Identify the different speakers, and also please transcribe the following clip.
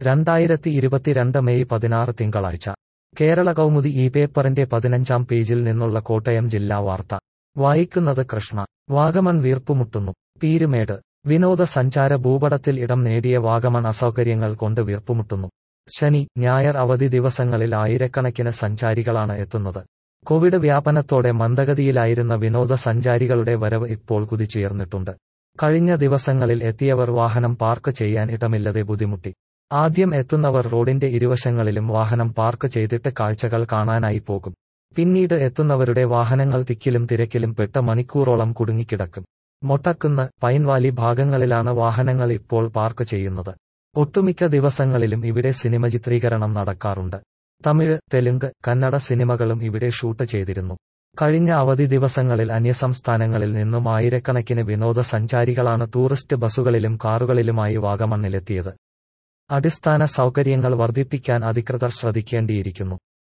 Speaker 1: രണ്ടായിരത്തി ഇരുപത്തിരണ്ട് മെയ് പതിനാറ് തിങ്കളാഴ്ച കേരള കൗമുദി ഈ പേപ്പറിന്റെ പതിനഞ്ചാം പേജിൽ നിന്നുള്ള കോട്ടയം ജില്ലാ വാർത്ത വായിക്കുന്നത് കൃഷ്ണ വാഗമൺ വീർപ്പുമുട്ടുന്നു പീരുമേട് വിനോദസഞ്ചാര ഭൂപടത്തിൽ ഇടം നേടിയ വാഗമൺ അസൗകര്യങ്ങൾ കൊണ്ട് വീർപ്പുമുട്ടുന്നു ശനി ഞായർ അവധി ദിവസങ്ങളിൽ ആയിരക്കണക്കിന് സഞ്ചാരികളാണ് എത്തുന്നത് കോവിഡ് വ്യാപനത്തോടെ മന്ദഗതിയിലായിരുന്ന വിനോദസഞ്ചാരികളുടെ വരവ് ഇപ്പോൾ കുതിച്ചുയർന്നിട്ടുണ്ട് കഴിഞ്ഞ ദിവസങ്ങളിൽ എത്തിയവർ വാഹനം പാർക്ക് ചെയ്യാൻ ഇടമില്ലതെ ബുദ്ധിമുട്ടി ആദ്യം എത്തുന്നവർ റോഡിന്റെ ഇരുവശങ്ങളിലും വാഹനം പാർക്ക് ചെയ്തിട്ട് കാഴ്ചകൾ കാണാനായി പോകും പിന്നീട് എത്തുന്നവരുടെ വാഹനങ്ങൾ തിക്കിലും തിരക്കിലും പെട്ട മണിക്കൂറോളം കുടുങ്ങിക്കിടക്കും മൊട്ടക്കുന്ന് പൈൻവാലി ഭാഗങ്ങളിലാണ് വാഹനങ്ങൾ ഇപ്പോൾ പാർക്ക് ചെയ്യുന്നത് ഒട്ടുമിക്ക ദിവസങ്ങളിലും ഇവിടെ സിനിമ ചിത്രീകരണം നടക്കാറുണ്ട് തമിഴ് തെലുങ്ക് കന്നഡ സിനിമകളും ഇവിടെ ഷൂട്ട് ചെയ്തിരുന്നു കഴിഞ്ഞ അവധി ദിവസങ്ങളിൽ അന്യസംസ്ഥാനങ്ങളിൽ നിന്നും ആയിരക്കണക്കിന് വിനോദസഞ്ചാരികളാണ് ടൂറിസ്റ്റ് ബസ്സുകളിലും കാറുകളിലുമായി വാഗമണ്ണിലെത്തിയത് അടിസ്ഥാന സൗകര്യങ്ങൾ വർദ്ധിപ്പിക്കാൻ അധികൃതർ ശ്രദ്ധിക്കേണ്ടിയിരിക്കുന്നു